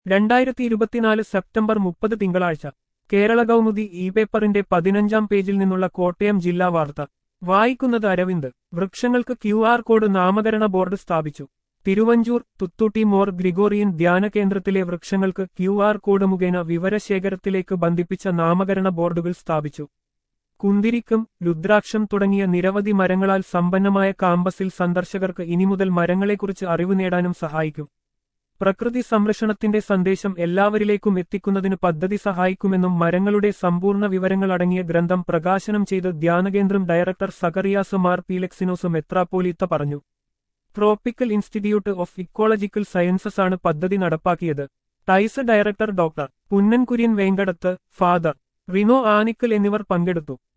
രണ്ടായിരത്തി ഇരുപത്തിനാല് സെപ്റ്റംബർ മുപ്പത് തിങ്കളാഴ്ച കേരള കൗമുദി ഇ പേപ്പറിന്റെ പതിനഞ്ചാം പേജിൽ നിന്നുള്ള കോട്ടയം ജില്ലാ വാർത്ത വായിക്കുന്നത് അരവിന്ദ് വൃക്ഷങ്ങൾക്ക് ക്യു ആർ കോഡ് നാമകരണ ബോർഡ് സ്ഥാപിച്ചു തിരുവഞ്ചൂർ തുത്തൂട്ടി മോർ ഗ്രിഗോറിയൻ ധ്യാന കേന്ദ്രത്തിലെ വൃക്ഷങ്ങൾക്ക് ക്യു ആർ കോഡ് മുഖേന വിവരശേഖരത്തിലേക്ക് ബന്ധിപ്പിച്ച നാമകരണ ബോർഡുകൾ സ്ഥാപിച്ചു കുന്തിരിക്കം രുദ്രാക്ഷം തുടങ്ങിയ നിരവധി മരങ്ങളാൽ സമ്പന്നമായ കാമ്പസിൽ സന്ദർശകർക്ക് ഇനി മുതൽ മരങ്ങളെക്കുറിച്ച് അറിവ് നേടാനും സഹായിക്കും പ്രകൃതി സംരക്ഷണത്തിന്റെ സന്ദേശം എല്ലാവരിലേക്കും എത്തിക്കുന്നതിന് പദ്ധതി സഹായിക്കുമെന്നും മരങ്ങളുടെ സമ്പൂർണ്ണ വിവരങ്ങൾ അടങ്ങിയ ഗ്രന്ഥം പ്രകാശനം ചെയ്ത് ധ്യാനകേന്ദ്രം ഡയറക്ടർ സക്കറിയാസ് മാർ പീലക്സിനോസ് മെത്രാപ്പോലീത്ത പറഞ്ഞു tropical institute of ecological sciences ആണ് പദ്ധതി നടപ്പാക്കിയത് TIES director doctor Punnan Kurian Venkadath father Rino Anickal എന്നിവർ പങ്കെടുത്തു